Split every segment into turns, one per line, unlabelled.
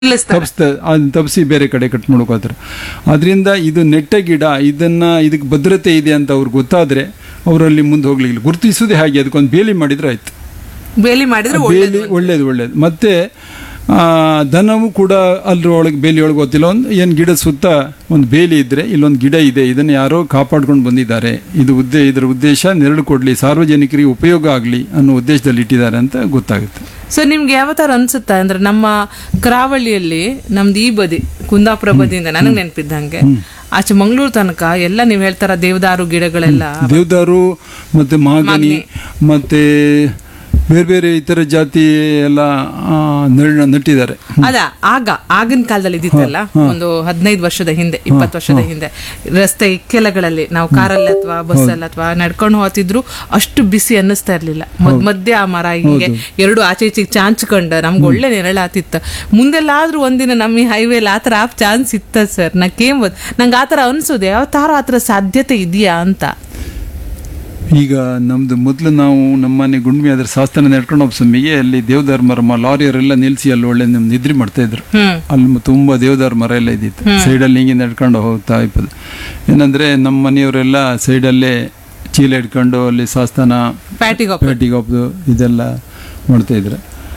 ನಿಲ್ಲಿಸ್ತಾರೆ
ತಪ್ಸ್ತ ಅದನ್ನ ತಪ್ಪಿಸಿ ಬೇರೆ ಕಡೆ ಕಟ್ ಮಾಡ್ಕೋತಾರೆ ಅದರಿಂದ ಇದು ನೆಟ್ಟ ಗಿಡ ಇದನ್ನ ಇದಕ್ಕೆ ಭದ್ರತೆ ಇದೆ ಅಂತ ಅವ್ರಿಗೆ ಗೊತ್ತಾದ್ರೆ ಅವರಲ್ಲಿ ಮುಂದೆ ಹೋಗ್ಲಿಲ್ಲ ಗುರುತಿಸೋದೇ ಹಾಗೆ ಅದಕ್ಕೊಂದು ಬೇಲಿ ಮಾಡಿದ್ರೆ ಆಯ್ತು
ಬೇಲಿ ಮಾಡಿದ್ರೆ
ಬೇಲಿ
ಒಳ್ಳೇದು
ಒಳ್ಳೇದು ಒಳ್ಳೇದು ಮತ್ತೆ ಆ, ದನವು ಕೂಡ ಅಲ್ಲೊಳಗೆ ಬೇಲಿ ಒಳಗೆ ಗೊತ್ತಿಲ್ಲ ಒಂದು ಏನು ಗಿಡದ ಸುತ್ತ ಒಂದು ಬೇಲಿ ಇದ್ರೆ ಇಲ್ಲೊಂದು ಗಿಡ ಇದೆ ಇದನ್ನು ಯಾರೋ ಕಾಪಾಡ್ಕೊಂಡು ಬಂದಿದ್ದಾರೆ ಇದು ಉದ್ದೇ ಇದರ ಉದ್ದೇಶ ನೆರಳು ಕೊಡಲಿ ಸಾರ್ವಜನಿಕರಿಗೆ ಉಪಯೋಗ ಆಗಲಿ ಅನ್ನೋ ಉದ್ದೇಶದಲ್ಲಿ ಇಟ್ಟಿದ್ದಾರೆ ಅಂತ ಗೊತ್ತಾಗುತ್ತೆ
ಸೊ ನಿಮ್ಗೆ ಯಾವ ತರ ಅನ್ಸುತ್ತಾ ಅಂದ್ರೆ ನಮ್ಮ ಕರಾವಳಿಯಲ್ಲಿ ನಮ್ದು ಈ ಬದಿ ಕುಂದಾಪುರ ಬದಿಯಿಂದ ನನಗೆ ನೆನಪಿದ್ದಂಗೆ ಆಚೆ ಮಂಗಳೂರು ತನಕ ಎಲ್ಲ ನೀವ್ ಹೇಳ್ತಾರ ದೇವದಾರು ಗಿಡಗಳೆಲ್ಲ
ದೇವದಾರು ಮತ್ತೆ ಮಾಗನಿ ಮತ್ತೆ ಬೇರೆ ಬೇರೆ ಇತರ ಜಾತಿ ಎಲ್ಲ ಆ, ನೆರಳನ್ನ ನೆಟ್ಟಿದ್ದಾರೆ
ಅದ ಆಗ ಆಗಿನ ಕಾಲದಲ್ಲಿ ಇದ್ದಿತ್ತಲ್ಲ ಒಂದು ಹದಿನೈದು ವರ್ಷದ ಹಿಂದೆ ಇಪ್ಪತ್ತು ವರ್ಷದ ಹಿಂದೆ ರಸ್ತೆ ಇಕ್ಕೆಲಗಳಲ್ಲಿ ನಾವು ಕಾರಲ್ಲಿ ಅಥವಾ ಬಸ್ಸಲ್ಲಿ ಅಥವಾ ನಡ್ಕೊಂಡು ಹೋಗ್ತಿದ್ರು ಅಷ್ಟು ಬಿಸಿ ಅನ್ನಿಸ್ತಾ ಇರ್ಲಿಲ್ಲ ಮದ್ ಮಧ್ಯೆ ಆ ಮರ ಹಿಂಗೆ ಎರಡು ಆಚೆ ಈಚೆಗೆ ಚಾಂಚ್ಕೊಂಡ ನಮ್ಗೆ ಒಳ್ಳೆ ನೆರಳಾತಿತ್ತ ಮುಂದೆಲ್ಲಾದ್ರೂ ಒಂದಿನ ನಮ್ಮ ಈ ಹೈವೇಲಿ ಆತರ ಆ ಚಾನ್ಸ್ ಇತ್ತ ಸರ್ ನಾ ಕೇಂಬದ್ ನಂಗೆ ಆತರ ಅನ್ಸೋದು ಯಾವ ತರ ಆತರ ಸಾಧ್ಯತೆ ಇದೆಯಾ ಅಂತ
ಈಗ ನಮ್ದು ಮೊದಲು ನಾವು ನಮ್ಮನೆ ಗುಂಡ್ಮಿ ಅದ್ರ ಶಾಸ್ತ್ರ ನಡ್ಕೊಂಡು ಹೋಗೋ ಸಮಯ ಅಲ್ಲಿ ದೇವದಾರ್ ಮರ ಲಾರಿಯವರೆಲ್ಲ ನಿಲ್ಸಿ ಅಲ್ಲಿ ಒಳ್ಳೆ ನಮ್ ನಿದ್ರೆ ಮಾಡ್ತಾ ಇದ್ರು
ಹ್ಮ್
ಅಲ್ಲಿ ಮ- ತುಂಬಾ ದೇವದಾರ್ ಮರ ಎಲ್ಲ ಇದ್ದಿತ್ತು ಸೈಡಲ್ಲಿ ಹಿಂಗೆ ನಡ್ಕೊಂಡು ಹೋಗ್ತಾ ಇಪ್ಪದು ಏನಂದ್ರೆ ನಮ್ಮ ಮನೆಯವರೆಲ್ಲ ಸೈಡಲ್ಲೇ ಚೀಲ ಇಟ್ಕೊಂಡು ಅಲ್ಲಿ ಶಾಸ್ತಾನ
ಪ್ಯಾಟಿಗೊಪ್ಪ
ಪೇಟಿಗೆ ಹೋಗ್ದು ಇದೆಲ್ಲ ಮಾಡ್ತಾ ಇದ್ರು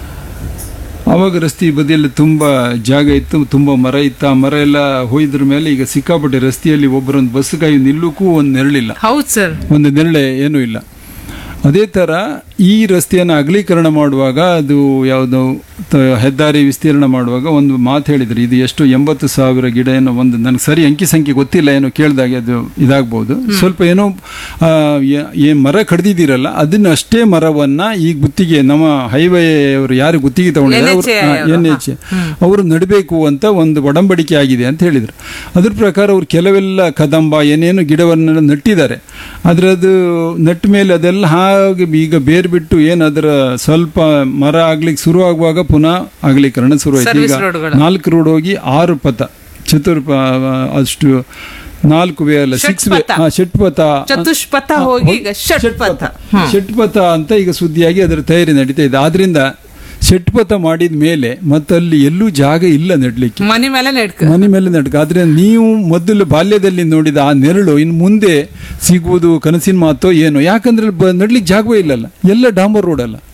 ಆವಾಗ ರಸ್ತೆ ಬದಿಯಲ್ಲಿ ತುಂಬ ಜಾಗ ಇತ್ತು ತುಂಬ ಮರ ಇತ್ತು ಆ ಮರ ಎಲ್ಲ ಹೋಯ್ದ್ರ ಮೇಲೆ ಈಗ ಸಿಕ್ಕಾಪಟ್ಟೆ ರಸ್ತೆಯಲ್ಲಿ ಒಬ್ಬರೊಂದು ಬಸ್ ಕಾಯಿ ನಿಲ್ಲಕ್ಕೂ ಒಂದು ನೆರಳಿಲ್ಲ
ಹೌದ್ ಸರ್
ಒಂದು ನೆರಳೆ ಏನೂ ಇಲ್ಲ ಅದೇ ಥರ ಈ ರಸ್ತೆಯನ್ನು ಅಗಲೀಕರಣ ಮಾಡುವಾಗ ಅದು ಯಾವುದು ತ- ಹೆದ್ದಾರಿ ವಿಸ್ತೀರ್ಣ ಮಾಡುವಾಗ ಒಂದು ಮಾತು ಹೇಳಿದ್ರು ಇದು ಎಷ್ಟು ಎಂಬತ್ತು ಸಾವಿರ ಗಿಡ ಏನೋ ಒಂದು ನನಗೆ ಸರಿ ಅಂಕಿ ಸಂಖ್ಯೆ ಗೊತ್ತಿಲ್ಲ ಏನೋ ಕೇಳಿದಾಗ ಅದು ಇದಾಗ್ಬೋದು ಸ್ವಲ್ಪ ಏನೋ ಆ, ಯ- ಏನ್ ಮರ ಕಡ್ದಿದ್ದೀರಲ್ಲ ಅದನ್ನ ಅಷ್ಟೇ ಮರವನ್ನ ಈ ಗುತ್ತಿಗೆ ನಮ್ಮ ಹೈವೇ ಅವರು ಯಾರು ಗುತ್ತಿಗೆ ತಗೊಂಡಿದ್ದಾರೆ
NHA ಅವರು,
ಎನ್ ಎಚ್ ಅವರು ನಡಬೇಕು ಅಂತ ಒಂದು ಒಡಂಬಡಿಕೆ ಆಗಿದೆ ಅಂತ ಹೇಳಿದ್ರು ಅದ್ರ ಪ್ರಕಾರ ಅವ್ರು ಕೆಲವೆಲ್ಲ ಕದಂಬ ಏನೇನು ಗಿಡವನ್ನು ನಟ್ಟಿದ್ದಾರೆ ಆದ್ರೆ ಅದು ನಟ್ಟ ಮೇಲೆ ಅದೆಲ್ಲ ಹಾಗೆ ಈಗ ಬೇರ್ ಬಿಟ್ಟು ಏನು ಅದರ ಸ್ವಲ್ಪ ಮರ ಆಗ್ಲಿಕ್ಕೆ ಶುರು ಆಗುವಾಗ ಪುನಃ ಅಗಲೀಕರಣ ಶುರು ಆಯ್ತು ಈಗ
Service roadಗಳು.
ನಾಲ್ಕು ರೋಡ್ ಹೋಗಿ ಆರು ಪಥ ಚತುರ್ಪ ಅಷ್ಟು ನಾಲ್ಕು ವೇ ಅಲ್ಲ ಸಿಕ್ಸ್ ವೇ
ಷಟ್ಪಥ.
ಷಟ್ಪಥ
ಚತುಷ್ಪಥ ಹೋಗಿ ಈಗ ಷಟ್ಪಥ ಹ್ಮ್.
ಷಟ್ಪಥ ಅಂತ ಈಗ ಸುದ್ದಿಯಾಗಿ ಅದರ ತಯಾರಿ ನಡೀತಾ ಇದೆ ಆದ್ರಿಂದ ಷಟ್ಪಥ ಮಾಡಿದ ಮೇಲೆ ಮತ್ತಲ್ಲಿ ಎಲ್ಲೂ ಜಾಗ ಇಲ್ಲ ನೆಡ್ಲಿಕ್ಕೆ
ಮನೆ ಮೇಲೆ ನೆಡ್ಕ
ಮನೆ ಮೇಲೆ ನಡ್ಕ ಆದ್ರೆ ನೀವು ಮೊದಲು ಬಾಲ್ಯದಲ್ಲಿ ನೋಡಿದ ಆ ನೆರಳು ಇನ್ನು ಮುಂದೆ ಸಿಗುವುದು ಕನಸಿನ ಮಾತೋ ಏನೋ ಯಾಕಂದ್ರೆ ಬ- ನಡ್ಲಿಕ್ಕೆ ಜಾಗವೇ ಇಲ್ಲಲ್ಲ ಎಲ್ಲ ಡಾಂಬರ್ ರೋಡ್ ಅಲ್ಲ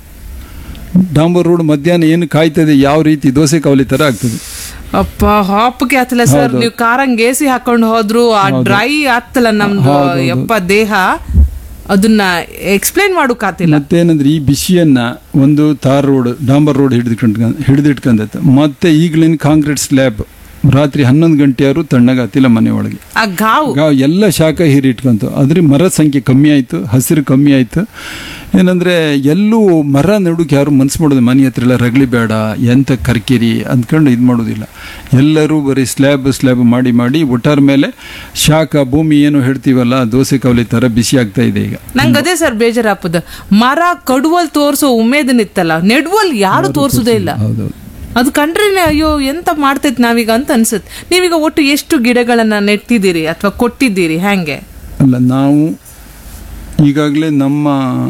ಡಾಂಬರ್ ರೋಡ್ ಮಧ್ಯಾಹ್ನ ಏನು ಕಾಯ್ತದೆ ಯಾವ ರೀತಿ ದೋಸೆ ಕಾವಲಿ ತರ ಆಗ್ತದೆ
ಅಪ್ಪ ಹಾಪಕ್ಕೆ ಆತಲ್ಲ ಸರ್ ನೀವು ಕಾರಂಗ್ ಎಸಿ ಹಾಕೊಂಡು ಹೋದ್ರು ಆ ಡ್ರೈ ಆತಲ್ಲ ನಮ್ದು ಯಪ್ಪ ದೇಹ ಅದನ್ನ ಎಕ್ಸ್ಪ್ಲೈನ್ ಮಾಡೋಕಾತಿಲ್ಲ
ಮತ್ತೇನಂದ್ರೆ ಈ ಬಿಸಿಯನ್ನ ಒಂದು ತಾರ್ ರೋಡ್ ಡಾಂಬರ್ ರೋಡ್ ಹಿಡಿದುಕೊಂಡು ಹಿಡಿದಿಟ್ಕೊಂಡೈತೆ ಮತ್ತೆ ಈಗಲಿನ ಕಾಂಕ್ರೀಟ್ ಸ್ಲ್ಯಾಬ್ ರಾತ್ರಿ ಹನ್ನೊಂದು ಗಂಟೆಯವರು ತಣ್ಣಗಾತಿಲ್ಲ ಮನೆ ಒಳಗೆ
ಆ ಗಾವು
ಗಾವ್ ಎಲ್ಲ ಶಾಖ ಹೀರಿಟ್ಕೊಂತು ಅದ್ರ ಮರ ಸಂಖ್ಯೆ ಕಮ್ಮಿ ಆಯಿತು ಹಸಿರು ಕಮ್ಮಿ ಆಯಿತು ಏನಂದ್ರೆ ಎಲ್ಲೂ ಮರ ನೆಡೋಕೆ ಯಾರು ಮನ್ಸು ಮಾಡೋದು ಮನೆ ಹತ್ರ ಎಲ್ಲ ರಗಳಿ ಬೇಡ ಎಂತ ಕರ್ಕಿರಿ ಅಂದ್ಕೊಂಡು ಇದು ಮಾಡೋದಿಲ್ಲ ಎಲ್ಲರೂ ಬರೀ ಸ್ಲ್ಯಾಬ್ ಸ್ಲ್ಯಾಬ್ ಮಾಡಿ ಮಾಡಿ ಒಟ್ಟಾರ ಮೇಲೆ ಶಾಖ ಭೂಮಿ ಏನು ಹೇಳ್ತೀವಲ್ಲ ದೋಸೆ ಕವಲಿ ಥರ ಬಿಸಿ ಆಗ್ತಾ ಇದೆ ಈಗ
ನಂಗೆ ಅದೇ ಸರ್ ಬೇಜಾರಾಪದ ಮರ ಕಡುವಲ್ ತೋರ್ಸೋ ಉಮೇದನಿತ್ತಲ್ಲ ನೆಡುವಲ್ ಯಾರು ತೋರ್ಸುದೇ ಇಲ್ಲ
ಹೌದೌದು
ಅದು ಕಂಡ್ರೇನೆ ಅಯ್ಯೋ ಎಂತ ಮಾಡ್ತೈತ್ ನಾವೀಗ ಅಂತ ಅನ್ಸುತ್ತೆ ನೀವೀಗ ಒಟ್ಟು ಎಷ್ಟು ಗಿಡಗಳನ್ನ ನೆಟ್ಟಿದ್ದೀರಿ ಅಥವಾ ಕೊಟ್ಟಿದ್ದೀರಿ ಹೆಂಗೆ
ಅಲ್ಲ ನಾವು ಈಗಾಗಲೇ ನಮ್ಮ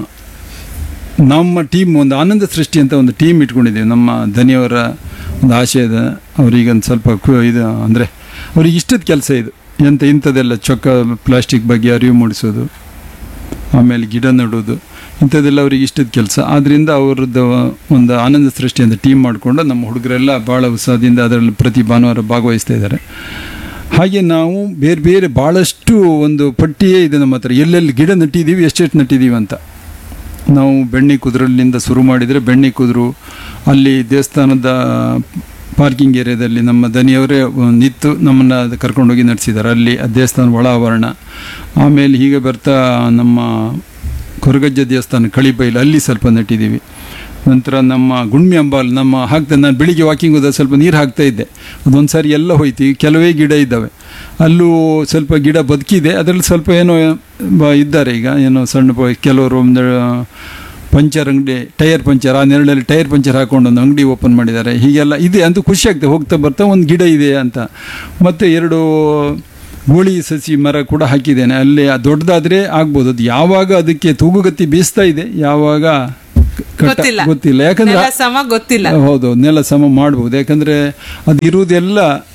ನಮ್ಮ ಟೀಮ್ ಒಂದು ಆನಂದ ಸೃಷ್ಟಿ ಅಂತ ಒಂದು ಟೀಮ್ ಇಟ್ಕೊಂಡಿದ್ದೀವಿ ನಮ್ಮ ದನಿಯವರ ಒಂದು ಆಶಯದ ಅವ್ರಿಗೆ ಒಂದು ಸ್ವಲ್ಪ ಕು- ಇದು ಅಂದರೆ ಅವ್ರಿಗೆ ಇಷ್ಟದ ಕೆಲಸ ಇದು ಎಂತ ಇಂಥದ್ದೆಲ್ಲ ಚೊಕ್ಕ ಪ್ಲಾಸ್ಟಿಕ್ ಬಗ್ಗೆ ಅರಿವು ಮೂಡಿಸೋದು ಆಮೇಲೆ ಗಿಡ ನೆಡೋದು ಇಂಥದ್ದೆಲ್ಲ ಅವ್ರಿಗೆ ಇಷ್ಟದ ಕೆಲಸ ಆದ್ದರಿಂದ ಅವ್ರದ್ದು ಒಂದು ಆನಂದ ಸೃಷ್ಟಿ ಅಂತ ಟೀಮ್ ಮಾಡಿಕೊಂಡು ನಮ್ಮ ಹುಡುಗರೆಲ್ಲ ಭಾಳ ಉತ್ಸಾಹದಿಂದ ಅದರಲ್ಲಿ ಪ್ರತಿ ಭಾನುವಾರ ಭಾಗವಹಿಸ್ತಾ ಇದ್ದಾರೆ ಹಾಗೆ ನಾವು ಬೇರೆ ಬೇರೆ ಭಾಳಷ್ಟು ಒಂದು ಪಟ್ಟಿಯೇ ಇದೆ ನಮ್ಮ ಹತ್ರ ಎಲ್ಲೆಲ್ಲಿ ಗಿಡ ನಟ್ಟಿದ್ದೀವಿ ಎಷ್ಟೆಷ್ಟು ನಟ್ಟಿದ್ದೀವಿ ಅಂತ ನಾವು ಬೆಣ್ಣೆ ಕುದುರಲ್ಲಿಂದ ಶುರು ಮಾಡಿದರೆ ಬೆಣ್ಣೆ ಕುದುರು ಅಲ್ಲಿ ದೇವಸ್ಥಾನದ ಪಾರ್ಕಿಂಗ್ ಏರಿಯಾದಲ್ಲಿ ನಮ್ಮ ದನಿಯವರೇ ನಿಂತು ನಮ್ಮನ್ನು ಅದು ಕರ್ಕೊಂಡೋಗಿ ನಡೆಸಿದ್ದಾರೆ ಅಲ್ಲಿ ಆ ದೇವಸ್ಥಾನ ಒಳ ಆವರಣ ಆಮೇಲೆ ಹೀಗೆ ಬರ್ತಾ ನಮ್ಮ ಕೊರಗಜ್ಜ ದೇವಸ್ಥಾನ ಕಳಿಬೈಲು ಅಲ್ಲಿ ಸ್ವಲ್ಪ ನೆಟ್ಟಿದ್ದೀವಿ ನಂತರ ನಮ್ಮ ಗುಣ್ಮಿ ಅಂಬಾಲ್ ನಮ್ಮ ಹಾಕ್ತಾ ನಾನು ಬೆಳಿಗ್ಗೆ ವಾಕಿಂಗ್ ಹೋದಾಗ ಸ್ವಲ್ಪ ನೀರು ಹಾಕ್ತಾ ಇದ್ದೆ ಅದೊಂದು ಸಾರಿ ಎಲ್ಲ ಹೋಯ್ತು ಈಗ ಕೆಲವೇ ಗಿಡ ಇದ್ದಾವೆ ಅಲ್ಲೂ ಸ್ವಲ್ಪ ಗಿಡ ಬದುಕಿದೆ ಅದರಲ್ಲಿ ಸ್ವಲ್ಪ ಏನೋ ಬ- ಇದ್ದಾರೆ ಈಗ ಏನೋ ಸಣ್ಣ ಪ- ಕೆಲವರು ಒಂದು ಪಂಚರ್ ಅಂಗಡಿ ಟೈರ್ ಪಂಚರ್ ಆ ನೆರಳಲ್ಲಿ ಟೈರ್ ಪಂಚರ್ ಹಾಕೊಂಡು ಒಂದು ಅಂಗಡಿ ಓಪನ್ ಮಾಡಿದ್ದಾರೆ ಹೀಗೆಲ್ಲ ಇದೆ ಅಂತೂ ಖುಷಿ ಆಗ್ತದೆ ಹೋಗ್ತಾ ಬರ್ತಾ ಒಂದು ಗಿಡ ಇದೆ ಅಂತ ಮತ್ತು ಎರಡು ಗೋಳಿ ಸಸಿ ಮರ ಕೂಡ ಹಾಕಿದ್ದೇನೆ ಅಲ್ಲಿ ಆ ದೊಡ್ಡದಾದ್ರೆ ಆಗ್ಬೋದು ಅದು ಯಾವಾಗ ಅದಕ್ಕೆ ತೂಗುಗತ್ತಿ ಬೀಸ್ತಾ ಇದೆ ಯಾವಾಗ ಕಟ್ಟ-
ಗೊತ್ತಿಲ್ಲ
ಗೊತ್ತಿಲ್ಲ ಯಾಕಂದ್ರೆ
ನೆಲ ಸಮ ಗೊತ್ತಿಲ್ಲ
ಹೌದು ನೆಲ ಸಮ ಮಾಡ್ಬೋದು ಯಾಕಂದ್ರೆ ಅದು ಇರುವುದೆಲ್ಲ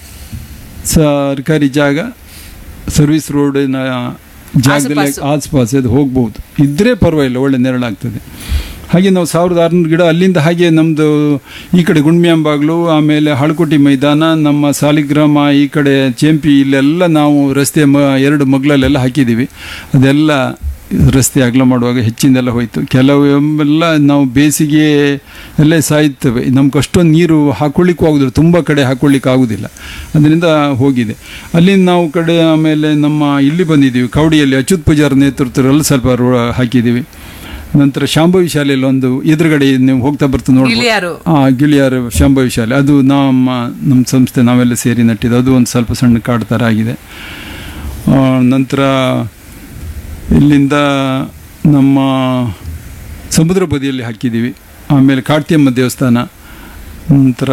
ಸರ್ಕಾರಿ ಜಾಗ ಸರ್ವಿಸ್ ರೋಡಿನ ಜಾಗದಲ್ಲಿ ಆಸ್ಪಾಸ್ ಅದು ಹೋಗ್ಬೋದು ಇದ್ರೆ ಪರವಾಗಿಲ್ಲ ಒಳ್ಳೆ ನೆರಳಾಗ್ತದೆ ಹಾಗೆ ನಾವು ಸಾವಿರದ ಆರುನೂರು ಗಿಡ ಅಲ್ಲಿಂದ ಹಾಗೆ ನಮ್ಮದು ಈ ಕಡೆ ಗುಣ್ಮ್ಯಾಂಬಾಗ್ಲು ಆಮೇಲೆ ಹಳಕೋಟಿ ಮೈದಾನ ನಮ್ಮ ಸಾಲಿಗ್ರಾಮ ಈ ಕಡೆ ಚೇಂಪಿ ಇಲ್ಲೆಲ್ಲ ನಾವು ರಸ್ತೆ ಮ ಎರಡು ಮಗ್ಲಲ್ಲೆಲ್ಲ ಹಾಕಿದ್ದೀವಿ ಅದೆಲ್ಲ ರಸ್ತೆ ಅಗಲ ಮಾಡುವಾಗ ಹೆಚ್ಚಿಂದೆಲ್ಲ ಹೋಯಿತು ಕೆಲವು ಎಲ್ಲ ನಾವು ಬೇಸಿಗೆ ಎಲ್ಲೇ ಸಾಯ್ತವೆ ನಮ್ಗೆ ಅಷ್ಟೊಂದು ನೀರು ಹಾಕೊಳ್ಳಿಕ್ಕೂ ಆಗೋದಿಲ್ಲ ತುಂಬ ಕಡೆ ಹಾಕೊಳ್ಳಿಕ್ಕೆ ಆಗೋದಿಲ್ಲ ಅದರಿಂದ ಹೋಗಿದೆ ಅಲ್ಲಿಂದ ನಾವು ಕಡೆ ಆಮೇಲೆ ನಮ್ಮ ಇಲ್ಲಿ ಬಂದಿದ್ದೀವಿ ಕವಡಿಯಲ್ಲಿ ಅಚ್ಯುತ್ ಪೂಜಾರ್ ನೇತೃತ್ವದಲ್ಲಿ ಸ್ವಲ್ಪ ರೋ- ಹಾಕಿದ್ದೀವಿ ನಂತರ ಶಾಂಭವಿ ಶಾಲೆಯಲ್ಲಿ ಒಂದು ಎದುರುಗಡೆ ನೀವು ಹೋಗ್ತಾ ಬರ್ತಾ ನೋಡ್ಬೋದು
ಗಿಳಿಯಾರು
ಆ ಗಿಳಿಯಾರ ಶಾಂಭವಿ ಶಾಲೆ ಅದು ನಮ್ಮ ನಮ್ಮ ಸಂಸ್ಥೆ ನಾವೆಲ್ಲ ಸೇರಿ ನಟ್ಟಿದ್ದು ಅದು ಒಂದು ಸ್ವಲ್ಪ ಸಣ್ಣ ಕಾಡು ಥರ ಆಗಿದೆ ಆ, ನಂತರ ಇಲ್ಲಿಂದ ನಮ್ಮ ಸಮುದ್ರ ಬದಿಯಲ್ಲಿ ಹಾಕಿದ್ದೀವಿ ಆಮೇಲೆ ಕಾರ್ತಿಯಮ್ಮ ದೇವಸ್ಥಾನ ನಂತರ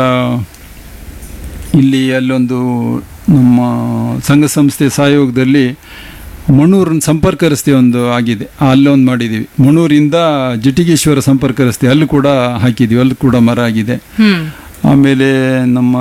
ಇಲ್ಲಿ ಅಲ್ಲೊಂದು ನಮ್ಮ ಸಂಘ ಸಂಸ್ಥೆ ಸಹಯೋಗದಲ್ಲಿ ಮಣ್ಣೂರಿನ ಸಂಪರ್ಕ ರಸ್ತೆ ಒಂದು ಆಗಿದೆ ಅಲ್ಲೊಂದು ಮಾಡಿದ್ದೀವಿ ಮಣ್ಣೂರಿಂದ ಜಿಟಿಗೇಶ್ವರ ಸಂಪರ್ಕ ರಸ್ತೆ ಅಲ್ಲಿ ಕೂಡ ಹಾಕಿದ್ದೀವಿ ಅಲ್ಲಿ ಕೂಡ ಮರ ಆಗಿದೆ
ಹ್ಮ್
ಆಮೇಲೆ ನಮ್ಮ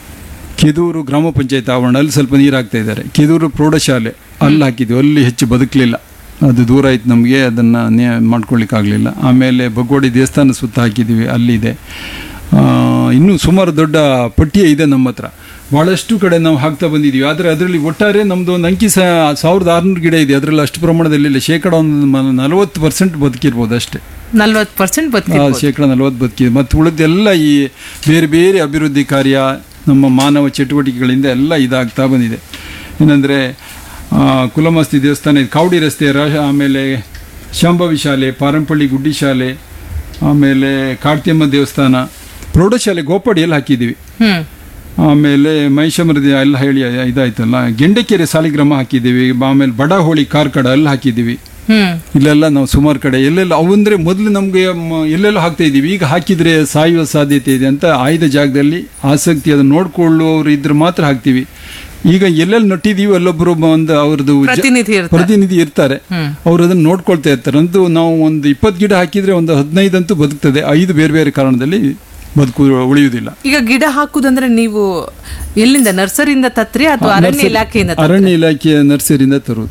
ಕೆದೂರು ಗ್ರಾಮ ಪಂಚಾಯತ್ ಆವರಣ ಅಲ್ಲಿ ಸ್ವಲ್ಪ ನೀರು ಹಾಕ್ತಾ ಇದ್ದಾರೆ ಕೆದೂರು ಪ್ರೌಢಶಾಲೆ ಅಲ್ಲಿ ಹಾಕಿದ್ವಿ ಅಲ್ಲಿ ಹೆಚ್ಚು ಬದುಕಲಿಲ್ಲ ಅದು ದೂರ ಆಯ್ತು ನಮಗೆ ಅದನ್ನು ನೇ ಮಾಡ್ಕೊಳ್ಳಿಕ್ಕಾಗಲಿಲ್ಲ ಆಮೇಲೆ ಬಗ್ಗೋಡಿ ದೇವಸ್ಥಾನ ಸುತ್ತ ಹಾಕಿದ್ದೀವಿ ಅಲ್ಲಿದೆ ಆ, ಇನ್ನೂ ಸುಮಾರು ದೊಡ್ಡ ಪಟ್ಟಿಯೇ ಇದೆ ನಮ್ಮ ಹತ್ರ ಭಾಳಷ್ಟು ಕಡೆ ನಾವು ಹಾಕ್ತಾ ಬಂದಿದ್ದೀವಿ ಆದರೆ ಅದರಲ್ಲಿ ಒಟ್ಟಾರೆ ನಮ್ಮದು ಒಂದು ಅಂಕಿ ಸ ಸಾವಿರದ ಆರುನೂರು ಗಿಡ ಇದೆ ಅದರಲ್ಲಿ ಅಷ್ಟು ಪ್ರಮಾಣದಲ್ಲಿ ಇಲ್ಲ ಶೇಕಡ ಒಂದು ಮ- ನಲವತ್ತು ಪರ್ಸೆಂಟ್ ಬದುಕಿರ್ಬೋದು ಅಷ್ಟೇ
ನಲ್ವತ್ತು ಪರ್ಸೆಂಟ್
ಆ,
ಬದುಕಿರ್ಬೋದು
ಶೇಕಡ ನಲವತ್ತು ಬದುಕಿದೆ ಮತ್ತು ಉಳಿದೆಲ್ಲ ಈ ಬೇರೆ ಬೇರೆ ಅಭಿವೃದ್ಧಿ ಕಾರ್ಯ ನಮ್ಮ ಮಾನವ ಚಟುವಟಿಕೆಗಳಿಂದ ಎಲ್ಲ ಇದಾಗ್ತಾ ಬಂದಿದೆ ಏನಂದರೆ ಕುಲಮಸ್ತಿ ದೇವಸ್ಥಾನ ಇದು ಕಾವಡಿ ರಸ್ತೆ ರಾ ಆಮೇಲೆ ಶಾಂಭವಿ ಶಾಲೆ ಪಾರಂಪಳ್ಳಿ ಗುಡ್ಡಿ ಶಾಲೆ ಆಮೇಲೆ ಕಾರ್ತಿಯಮ್ಮ ದೇವಸ್ಥಾನ ಪ್ರೌಢಶಾಲೆ ಗೋಪಾಡಿಯಲ್ಲಿ ಹಾಕಿದ್ದೀವಿ
ಹ್ಮ್
ಆಮೇಲೆ ಮಹಿಷಮೃದಿ ಎಲ್ಲ ಹೇಳಿ ಇದಾಯ್ತಲ್ಲ ಗೆಂಡೆಕೆರೆ ಸಾಲಿಗ್ರಾಮ ಹಾಕಿದ್ದೀವಿ ಆಮೇಲೆ ಬಡಹೋಳಿ ಕಾರ್ಕಡ ಅಲ್ಲಿ ಹಾಕಿದ್ದೀವಿ
ಹ್ಮ್
ಇಲ್ಲೆಲ್ಲ ನಾವು ಸುಮಾರು ಕಡೆ ಎಲ್ಲೆಲ್ಲ ಅವಂದ್ರೆ ಮೊದಲು ನಮಗೆ ಎಲ್ಲೆಲ್ಲ ಹಾಕ್ತಾ ಇದ್ದೀವಿ ಈಗ ಹಾಕಿದ್ರೆ ಸಾಯುವ ಸಾಧ್ಯತೆ ಇದೆ ಅಂತ ಆಯ್ದ ಜಾಗದಲ್ಲಿ ಆಸಕ್ತಿ ಅದನ್ನು ನೋಡ್ಕೊಳ್ಳುವವರು ಇದ್ರೆ ಮಾತ್ರ ಹಾಕ್ತೀವಿ ಈಗ ಎಲ್ಲೆಲ್ಲಿ ನಟ್ಟಿದೀವಿ ಅಲ್ಲೊಬ್ಬರು ಒಂದು ಅವ್ರದ್ದು ಜ-
ಪ್ರತಿನಿಧಿ ಇರ್ತಾರೆ
ಪ್ರತಿನಿಧಿ ಇರ್ತಾರೆ
ಹ್ಮ್.
ಅವ್ರು ಅದನ್ನ ನೋಡ್ಕೊಳ್ತಾ ಇರ್ತಾರೆ ಅಂತೂ ನಾವು ಒಂದು ಇಪ್ಪತ್ತು ಗಿಡ ಹಾಕಿದ್ರೆ ಒಂದು ಹದಿನೈದಂತೂ ಬದುಕ್ತದೆ ಐದು ಬೇರೆ ಬೇರೆ ಕಾರಣದಲ್ಲಿ ಬದುಕು ಉಳಿಯುವುದಿಲ್ಲ
ಈಗ ಗಿಡ ಹಾಕುದಂದ್ರೆ ನೀವು ಎಲ್ಲಿಂದ ನರ್ಸರಿಯಿಂದ ತತ್ರಿ ಅಥವಾ ಅರಣ್ಯ ಇಲಾಖೆಯಿಂದ ತರ್ತೀರಾ?
ಅರಣ್ಯ ಇಲಾಖೆಯ ನರ್ಸರಿಯಿಂದ ತರುವುದು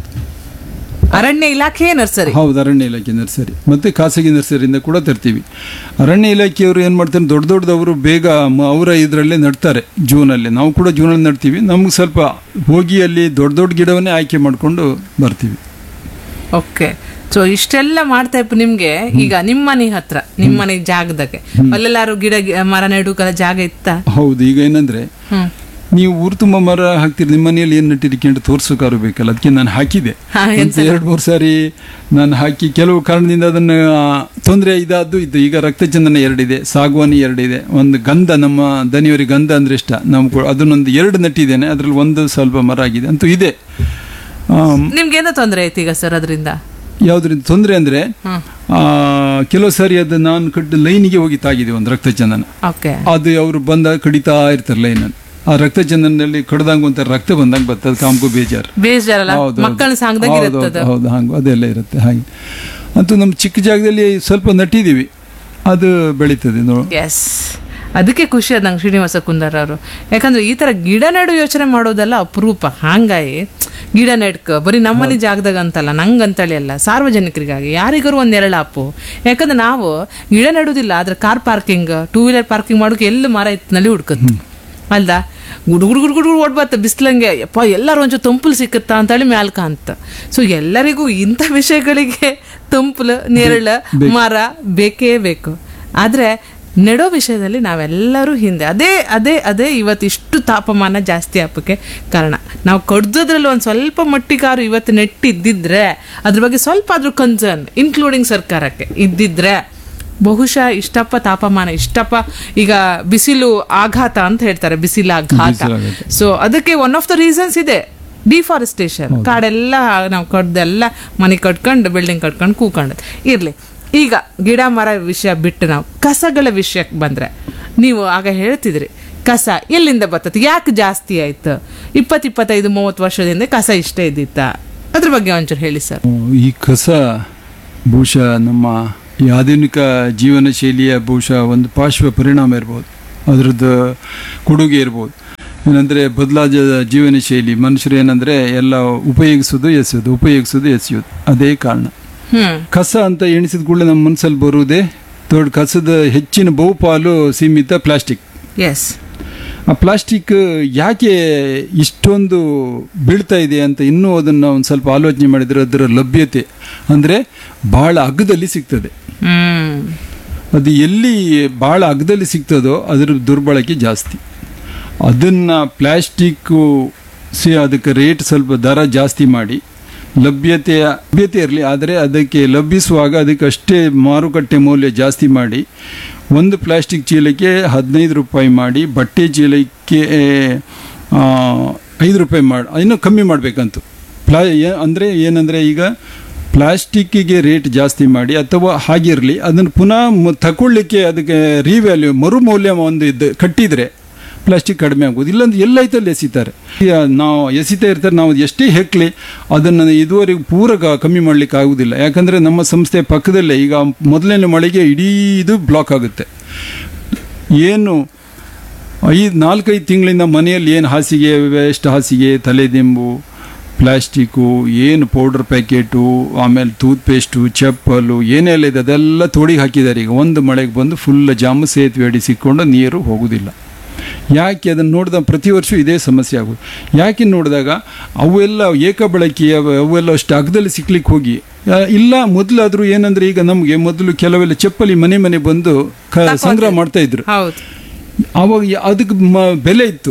ಅರಣ್ಯ ಇಲಾಖೆಯೇ ನರ್ಸರಿ
ಹೌದು ಅರಣ್ಯ ಇಲಾಖೆ ನರ್ಸರಿ ಮತ್ತೆ ಖಾಸಗಿ ನರ್ಸರಿಯಿಂದ ಕೂಡ ತರ್ತೀವಿ ಅರಣ್ಯ ಇಲಾಖೆಯವರು ಏನು ಮಾಡ್ತಾರೆ ದೊಡ್ಡ ದೊಡ್ಡದವರು ಬೇಗ ಮ- ಅವರ ಇದರಲ್ಲೇ ನಡ್ತಾರೆ ಜೂನಲ್ಲಿ ನಾವು ಕೂಡ ಜೂನಲ್ಲಿ ನಡ್ತೀವಿ ನಮ್ಗೆ ಸ್ವಲ್ಪ ಹೋಗಿ ಅಲ್ಲಿ ದೊಡ್ಡ ದೊಡ್ಡ ಗಿಡವನ್ನೇ ಆಯ್ಕೆ ಮಾಡಿಕೊಂಡು ಬರ್ತೀವಿ
ಓಕೆ ಸೊ ಇಷ್ಟೆಲ್ಲ ಮಾಡ್ತಾ ಇಪ್ಪ ನಿಮ್ಗೆ ಈಗ ನಿಮ್ಮ ಮನೆ ಹತ್ರ ನಿಮ್ಮ ಮನೆ ಜಾಗದಾಗೆ ಅಲ್ಲೆಲ್ಲಾರು ಗಿಡ ಗಿ- ಮರ ನೆಡುಕಲ್ಲ ಜಾಗ ಇತ್ತ
ಹೌದು ಈಗ ಏನಂದ್ರೆ
ಹ್ಮ್
ನೀವು ಊರು ತುಂಬ ಮರ ಹಾಕ್ತೀರಿ ನಿಮ್ಮ ಮನೆಯಲ್ಲಿ ಏನು ನಟ್ಟಿರಿಕೊಂಡು ತೋರ್ಸೋಕಾರು ಬೇಕಲ್ಲ ಅದಕ್ಕೆ ನಾನು ಹಾಕಿದೆ
ಹಾ,
ಒಂದು ಎರಡು ಮೂರು ಸಾರಿ ನಾನು ಹಾಕಿ ಕೆಲವು ಕಾರಣದಿಂದ ಅದನ್ನ ತೊಂದರೆ ಇದಾದ್ದು ಇದ್ದು ಈಗ ರಕ್ತಚಂದನ ಎರಡಿದೆ ಸಾಗುವಾನಿ ಎರಡಿದೆ ಒಂದು ಗಂಧ ನಮ್ಮ ದನಿಯವರಿಗೆ ಗಂಧ ಅಂದ್ರೆ ಇಷ್ಟ ನಾವು ಕೂ- ಅದನ್ನೊಂದು ಎರಡು ನಟ್ಟಿದ್ದೇನೆ ಅದರಲ್ಲಿ ಒಂದು ಸ್ವಲ್ಪ ಮರ ಆಗಿದೆ ಅಂತೂ ಇದೆ ಆಮ್,
ನಿಮ್ಗೇನೋ ತೊಂದರೆ ಆಯ್ತು ಈಗ ಸರ್ ಅದರಿಂದ
ಯಾವ್ದ್ರಿಂದ ತೊಂದರೆ ಅಂದ್ರೆ
ಹ್ಮ್
ಆ, ಕೆಲವು ಸಾರಿ ಅದು ನಾನು ಕಟ್ಟು ಲೈನಿಗೆ ಹೋಗಿ ತಾಗಿದೆ ಒಂದು ರಕ್ತಚಂದನ
ಓಕೆ
ಅದು ಅವರು ಬಂದ ಕಡಿತಾ ಇರ್ತಾರೆ ಲೈನಲ್ಲಿ ಆ ರಕ್ತಚಂದನಲ್ಲಿ ಕಡ್ದಂಗ ಒಂಥರ ರಕ್ತ ಬಂದಂಗ ಬರ್ತದೆ ಕಾಮ್ಗೂ ಬೇಜಾರು
ಬೇಜಾರಲ್ಲ
ಹೌದು,
ಮಕ್ಕಳ ಸಾಂಗ್ದಾಗ
ಹೌದು,
ಇರುತ್ತದ
ಹೌದು, ಹೌದು ಹಂಗು ಅದೆಲ್ಲ ಇರುತ್ತೆ ಹಾಗೆ ಅಂತೂ ನಮ್ಮ ಚಿಕ್ಕ ಜಾಗದಲ್ಲಿ ಸ್ವಲ್ಪ ನಟ್ಟಿದ್ದೀವಿ ಅದು ಬೆಳೀತದೆ ನೋ
ಎಸ್ ಅದಕ್ಕೆ ಖುಷಿ ಅದ ನಂಗೆ ಶ್ರೀನಿವಾಸ ಕುಂದರ್ ಅವರು ಯಾಕಂದ್ರೆ ಈ ತರ ಗಿಡ ನೆಡು ಯೋಚನೆ ಮಾಡೋದೆಲ್ಲ ಅಪರೂಪ ಹಾಂಗಾಗಿ ಗಿಡ ನೆಡ್ಕ ಬರೀ ನಮ್ಮನೆ ಜಾಗದಾಗ ಅಂತಲ್ಲ ನಂಗಂತಳಿ ಅಲ್ಲ ಸಾರ್ವಜನಿಕರಿಗಾಗಿ ಯಾರಿಗಾರು ಒಂದ್ ನೆರಳಾಪು ಯಾಕಂದ್ರೆ ನಾವು ಗಿಡ ನೆಡುದಿಲ್ಲ ಆದ್ರೆ car parking two wheeler parking ಮಾಡೋಕೆ ಎಲ್ಲಿ ಮರ ಇತ್ತಿನಲ್ಲಿ ಹುಡ್ಕತ್ ಅಲ್ದಾ ಗುಡು ಗುಡು ಗುಡು ಗುಡು ಓಡ್ಬತ್ತ ಬಿಸ್ಲಂಗೆ ಯಪ್ಪ ಎಲ್ಲರೂ ಒಂಚೂರು ತಂಪುಲು ಸಿಕ್ಕುತ್ತಾ ಅಂತೇಳಿ ಮ್ಯಾಲ್ಕ ಅಂತ ಸೊ ಎಲ್ಲರಿಗೂ ಇಂಥ ವಿಷಯಗಳಿಗೆ ತಂಪುಲು ನೆರಳು ಮರ ಬೇಕೇ ಬೇಕು ಆದ್ರೆ ನೆಡೋ ವಿಷಯದಲ್ಲಿ ನಾವೆಲ್ಲರೂ ಹಿಂದೆ ಅದೇ ಅದೇ ಅದೇ ಇವತ್ತು ಇಷ್ಟು ತಾಪಮಾನ ಜಾಸ್ತಿ ಆಪಕ್ಕೆ ಕಾರಣ ನಾವು ಕಡ್ದದ್ರಲ್ಲಿ ಒಂದು ಸ್ವಲ್ಪ ಮಟ್ಟಿಗಾರು ಇವತ್ತು ನೆಟ್ಟಿದ್ದಿದ್ರೆ ಅದ್ರ ಬಗ್ಗೆ ಸ್ವಲ್ಪ ಆದ್ರೂ ಕನ್ಸರ್ನ್ ಇನ್ಕ್ಲೂಡಿಂಗ್ ಸರ್ಕಾರಕ್ಕೆ ಇದ್ದಿದ್ರೆ ಬಹುಶಃ ಇಷ್ಟಪ್ಪ ತಾಪಮಾನ ಇಷ್ಟಪ್ಪ ಈಗ ಬಿಸಿಲು ಆಘಾತ ಅಂತ ಹೇಳ್ತಾರೆ ಬಿಸಿಲು ಆಘಾತ
ಬಿಸಿಲಾಘಾತ.
ಸೊ ಅದಕ್ಕೆ ಒನ್ ಆಫ್ ದ ರೀಸನ್ಸ್ ಇದೆ ಡಿಫಾರೆಸ್ಟೇಷನ್ ಕಾಡೆಲ್ಲ ನಾವು ಕಡ್ದೆಲ್ಲ ಮನೆ ಕಟ್ಕೊಂಡು ಬಿಲ್ಡಿಂಗ್ ಕಟ್ಕೊಂಡು ಕೂಕೊಂಡು ಇರ್ಲಿ ಈಗ ಗಿಡ ಮರ ವಿಷಯ ಬಿಟ್ಟು ನಾವು ಕಸಗಳ ವಿಷಯಕ್ಕೆ ಬಂದ್ರೆ ನೀವು ಆಗ ಹೇಳ್ತಿದ್ರಿ ಕಸ ಎಲ್ಲಿಂದ ಬರ್ತದೆ ಯಾಕೆ ಜಾಸ್ತಿ ಆಯ್ತು ಇಪ್ಪತ್ತು ಇಪ್ಪತ್ತೈದು ಮೂವತ್ತು ವರ್ಷದಿಂದ ಕಸ ಇಷ್ಟೇ ಇದ್ದಿತ್ತ ಅದ್ರ ಬಗ್ಗೆ ಒಂಚೂರು ಹೇಳಿ ಸರ್
ಈ ಕಸ ಬಹುಶಃ ನಮ್ಮ ಈ ಆಧುನಿಕ ಜೀವನ ಶೈಲಿಯ ಬಹುಶಃ ಒಂದು ಪಾರ್ಶ್ವ ಪರಿಣಾಮ ಇರ್ಬೋದು ಅದರದ್ದು ಕೊಡುಗೆ ಇರ್ಬೋದು ಏನಂದರೆ ಬದಲಾದ ಜೀವನ ಶೈಲಿ ಮನುಷ್ಯರು ಏನಂದರೆ ಎಲ್ಲ ಉಪಯೋಗಿಸೋದು ಎಸೆಯೋದು ಉಪಯೋಗಿಸೋದು ಎಸೆಯೋದು ಅದೇ ಕಾರಣ
ಹ್ಮ್
ಕಸ ಅಂತ ಎಣಿಸಿದ ಕೂಡಲೇ ನಮ್ಮ ಮನಸ್ಸಲ್ಲಿ ಬರುವುದೇ ದೊಡ್ಡ ಕಸದ ಹೆಚ್ಚಿನ ಬಹುಪಾಲು ಸೀಮಿತ ಪ್ಲಾಸ್ಟಿಕ್
ಎಸ್
ಆ ಪ್ಲಾಸ್ಟಿಕ್ ಯಾಕೆ ಇಷ್ಟೊಂದು ಬೀಳ್ತಾ ಇದೆ ಅಂತ ಇನ್ನೂ ಅದನ್ನು ಒಂದು ಸ್ವಲ್ಪ ಆಲೋಚನೆ ಮಾಡಿದರೆ ಅದರ ಲಭ್ಯತೆ ಅಂದರೆ ಭಾಳ ಅಗ್ಗದಲ್ಲಿ ಸಿಗ್ತದೆ
ಹ್ಮ್
ಅದು ಎಲ್ಲಿ ಭಾಳ ಅಗ್ಗದಲ್ಲಿ ಸಿಗ್ತದೋ ಅದರ ದುರ್ಬಳಕೆ ಜಾಸ್ತಿ ಅದನ್ನು ಪ್ಲಾಸ್ಟಿಕ್ಕು ಸಿ ಅದಕ್ಕೆ ರೇಟ್ ಸ್ವಲ್ಪ ದರ ಜಾಸ್ತಿ ಮಾಡಿ ಲಭ್ಯತೆಯ ಲಭ್ಯತೆ ಇರಲಿ ಆದರೆ ಅದಕ್ಕೆ ಲಭಿಸುವಾಗ ಅದಕ್ಕೆ ಅಷ್ಟೇ ಮಾರುಕಟ್ಟೆ ಮೌಲ್ಯ ಜಾಸ್ತಿ ಮಾಡಿ ಒಂದು ಪ್ಲಾಸ್ಟಿಕ್ ಚೀಲಕ್ಕೆ ಹದಿನೈದು ರೂಪಾಯಿ ಮಾಡಿ ಬಟ್ಟೆ ಚೀಲಕ್ಕೆ ಆ, ಐದು ರೂಪಾಯಿ ಮಾಡಿ ಇನ್ನೂ ಕಮ್ಮಿ ಮಾಡಬೇಕಂತು ಪ್ಲಾ ಅಂದರೆ ಏನಂದರೆ ಈಗ ಪ್ಲಾಸ್ಟಿಕ್ಕಿಗೆ ರೇಟ್ ಜಾಸ್ತಿ ಮಾಡಿ ಅಥವಾ ಹಾಗಿರಲಿ ಅದನ್ನು ಪುನಃ ಮ- ತಗೊಳ್ಳಿಕ್ಕೆ ಅದಕ್ಕೆ ರೀವ್ಯಾಲ್ಯೂ ಮರುಮೌಲ್ಯ ಒಂದು ಇದು ಕಟ್ಟಿದರೆ ಪ್ಲಾಸ್ಟಿಕ್ ಕಡಿಮೆ ಆಗೋದು ಇಲ್ಲಾಂದ್ರೆ ಎಲ್ಲೈತಲ್ಲಿ ಎಸಿತಾರೆ ಈಗ ನಾವು ಎಸಿತಾ ಇರ್ತಾರೆ ನಾವು ಎಷ್ಟೇ ಹೆಕ್ಲಿ ಅದನ್ನು ಇದುವರೆಗೂ ಪೂರ ಕ- ಕಮ್ಮಿ ಮಾಡಲಿಕ್ಕೆ ಆಗುವುದಿಲ್ಲ ಯಾಕಂದರೆ ನಮ್ಮ ಸಂಸ್ಥೆ ಪಕ್ಕದಲ್ಲೇ ಈಗ ಮೊದಲನೇ ಮಳೆಗೆ ಇಡೀ ಇದು ಬ್ಲಾಕ್ ಆಗುತ್ತೆ ಏನು ಐದು ನಾಲ್ಕೈದು ತಿಂಗಳಿಂದ ಮನೆಯಲ್ಲಿ ಏನು ಹಾಸಿಗೆ ವೇಸ್ಟ್ ಹಾಸಿಗೆ ತಲೆದಿಂಬು ಪ್ಲಾಸ್ಟಿಕ್ಕು ಏನು ಪೌಡರ್ ಪ್ಯಾಕೆಟು ಆಮೇಲೆ ಟೂತ್ ಪೇಸ್ಟು ಚಪ್ಪಲು ಏನೆಲ್ಲ ಇದೆ ಅದೆಲ್ಲ ತೋಡಿಗೆ ಹಾಕಿದ್ದಾರೆ ಈಗ ಒಂದು ಮಳೆಗೆ ಬಂದು ಫುಲ್ ಜಾಮು ಸೇತುವೆ ಅಡಿ ಸಿಕ್ಕೊಂಡು ನೀರು ಹೋಗುವುದಿಲ್ಲ ಯಾಕೆ ಅದನ್ನು ನೋಡಿದ ಪ್ರತಿ ವರ್ಷ ಇದೇ ಸಮಸ್ಯೆ ಆಗೋದು ಯಾಕೆ ನೋಡಿದಾಗ ಅವೆಲ್ಲ ಏಕ ಬಳಕೆಯ ಅವೆಲ್ಲ ಅಷ್ಟು ಅಗದಲ್ಲಿ ಸಿಕ್ಲಿಕ್ಕೆ ಹೋಗಿ ಆ, ಇಲ್ಲ ಮೊದಲಾದರೂ ಏನಂದ್ರೆ ಈಗ ನಮಗೆ ಮೊದಲು ಕೆಲವೆಲ್ಲ ಚಪ್ಪಲಿ ಮನೆ ಮನೆ ಬಂದು ಕ ಸಂಗ್ರಹ ಮಾಡ್ತಾ ಇದ್ರು
ಹೌದು
ಆವಾಗ ಯ- ಅದಕ್ಕೆ ಮ- ಬೆಲೆ ಇತ್ತು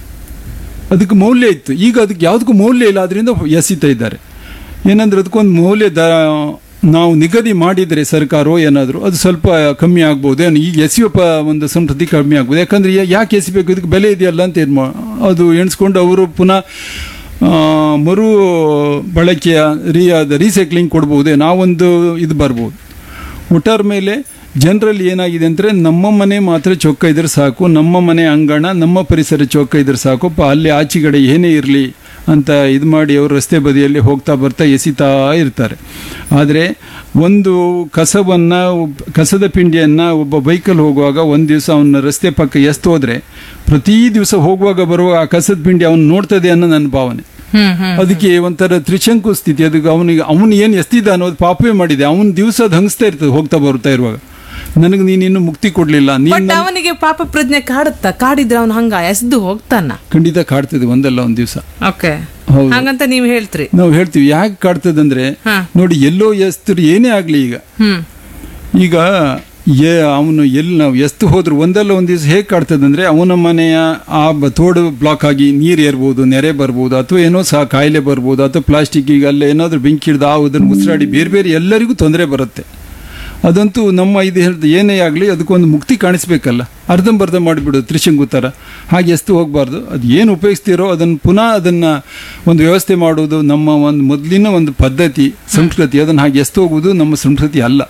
ಅದಕ್ಕೆ ಮೌಲ್ಯ ಇತ್ತು ಈಗ ಅದಕ್ಕೆ ಯಾವುದಕ್ಕೂ ಮೌಲ್ಯ ಇಲ್ಲ ಅದರಿಂದ ಎಸಿತಾ ಇದ್ದಾರೆ ಏನಂದ್ರೆ ಅದಕ್ಕೊಂದು ಮೌಲ್ಯ ದ ನಾವು ನಿಗದಿ ಮಾಡಿದರೆ ಸರ್ಕಾರವೋ ಏನಾದರೂ ಅದು ಸ್ವಲ್ಪ ಕಮ್ಮಿ ಆಗ್ಬೋದು ಏನು ಈಗ ಎಸೆಯೋ ಪ ಒಂದು ಸಂಸ್ಕೃತಿ ಕಮ್ಮಿ ಆಗ್ಬೋದು ಯಾಕಂದ್ರೆ ಯಾ- ಯಾಕೆ ಎಸಿಬೇಕು ಇದಕ್ಕೆ ಬೆಲೆ ಇದೆಯಲ್ಲ ಅಂತ ಏನು ಮಾ ಅದು ಎಣಿಸ್ಕೊಂಡು ಅವರು ಪುನಃ ಆ, ಮರು ಬಳಕೆಯ ರೀ ಅದು ರೀಸೈಕ್ಲಿಂಗ್ ಕೊಡ್ಬೋದು ನಾವೊಂದು ಇದು ಬರ್ಬೋದು ಒಟ್ಟಾರ ಮೇಲೆ ಜನರಲ್ಲಿ ಏನಾಗಿದೆ ಅಂದರೆ ನಮ್ಮ ಮನೆ ಮಾತ್ರ ಚೊಕ್ಕ ಇದ್ರೆ ಸಾಕು ನಮ್ಮ ಮನೆ ಅಂಗಣ ನಮ್ಮ ಪರಿಸರ ಚೊಕ್ಕ ಇದ್ರೆ ಸಾಕು ಪ ಅಲ್ಲಿ ಆಚೆಗಡೆ ಏನೇ ಇರಲಿ ಅಂತ ಇದು ಮಾಡಿ ಅವರು ರಸ್ತೆ ಬದಿಯಲ್ಲಿ ಹೋಗ್ತಾ ಬರ್ತಾ ಎಸಿತಾ ಇರ್ತಾರೆ ಆದರೆ ಒಂದು ಕಸವನ್ನು ಕಸದ ಪಿಂಡಿಯನ್ನು ಒಬ್ಬ ಬೈಕಲ್ಲಿ ಹೋಗುವಾಗ ಒಂದು ದಿವಸ ಅವನ ರಸ್ತೆ ಪಕ್ಕ ಎಸ್ತು ಹೋದರೆ ಪ್ರತಿ ದಿವಸ ಹೋಗುವಾಗ ಬರುವಾಗ ಆ ಕಸದ ಪಿಂಡಿ ಅವನು ನೋಡ್ತದೆ ಅನ್ನೋ ನನ್ನ ಭಾವನೆ
ಹ್ಮ್ ಹ್ಮ್
ಅದಕ್ಕೆ ಒಂಥರ ತ್ರಿಶಂಕು ಸ್ಥಿತಿ ಅದಕ್ಕೆ ಅವನಿಗೆ ಅವನು ಏನು ಎಸ್ತಿದ್ದ ಅನ್ನೋದು ಪಾಪವೇ ಮಾಡಿದೆ ಅವನ ದಿವಸ ಅದು ಹಂಗಿಸ್ತಾ ಇರ್ತದೆ ಹೋಗ್ತಾ ಬರ್ತಾ ಇರುವಾಗ ನನಗೆ ನೀನಿನ್ನು ಮುಕ್ತಿ ಕೊಡ್ಲಿಲ್ಲ
ಬಟ್
ನೀನು
ಅವನಿಗೆ ಪಾಪ ಪ್ರಜ್ಞೆ ಕಾಡುತ್ತಾ ಕಾಡಿದ್ರೆ ಅವನು ಹಂಗ ಎಸ್ದು ಹೋಗ್ತಾನ
ಖಂಡಿತ ಕಾಡ್ತದೆ ಒಂದಲ್ಲ ಒಂದು ದಿವಸ
ಓಕೆ
ಹೌದು.
ಹಂಗಂತ ನೀವ್ ಹೇಳ್ತ್ರಿ
ನಾವು ಹೇಳ್ತೀವಿ ಯಾಕೆ ಕಾಡ್ತದಂದ್ರೆ
ಹಾ.
ನೋಡಿ ಎಲ್ಲೋ ಎಸ್ತರು ಏನೇ ಆಗಲಿ ಈಗ
ಹ್ಮ್
ಈಗ ಏ ಅವನು ಎಲ್ಲಿ ನಾವು ಎಷ್ಟು ಹೋದ್ರು ಒಂದಲ್ಲ ಒಂದು ದಿವಸ ಹೇಗೆ ಕಾಡ್ತದಂದ್ರೆ ಅವನ ಮನೆಯ ಆ ಬ- ತೋಡು ಬ್ಲಾಕ್ ಆಗಿ ನೀರು ಏರ್ಬೋದು ನೆರೆ ಬರ್ಬೋದು ಅಥವಾ ಏನೋ ಸಹ ಕಾಯಿಲೆ ಬರ್ಬೋದು ಅಥವಾ ಪ್ಲಾಸ್ಟಿಕ್ ಈಗ ಅಲ್ಲ ಏನಾದರೂ ಬೆಂಕಿ ಹಿಡ್ದು ಆ ಅದನ್ನು ಮುಸಿರಾಡಿ ಬೇರೆ ಬೇರೆ ಎಲ್ಲರಿಗೂ ತೊಂದರೆ ಬರುತ್ತೆ ಅದಂತೂ ನಮ್ಮ ಇದು ಹೇಳ್ದು ಏನೇ ಆಗಲಿ ಅದಕ್ಕೊಂದು ಮುಕ್ತಿ ಕಾಣಿಸ್ಬೇಕಲ್ಲ ಅರ್ಧಂಬರ್ಧ ಮಾಡಿಬಿಡೋದು ತ್ರಿಶಂಗು ಥರ ಹಾಗೆ ಎಷ್ಟು ಹೋಗಬಾರ್ದು ಅದು ಏನು ಉಪಯೋಗಿಸ್ತೀರೋ ಅದನ್ನು ಪುನಃ ಅದನ್ನು ಒಂದು ವ್ಯವಸ್ಥೆ ಮಾಡೋದು ನಮ್ಮ ಒಂದು ಮೊದಲಿನ ಒಂದು ಪದ್ಧತಿ ಸಂಸ್ಕೃತಿ ಅದನ್ನು ಹಾಗೆ ಎಷ್ಟು ಹೋಗುವುದು ನಮ್ಮ ಸಂಸ್ಕೃತಿ ಅಲ್ಲ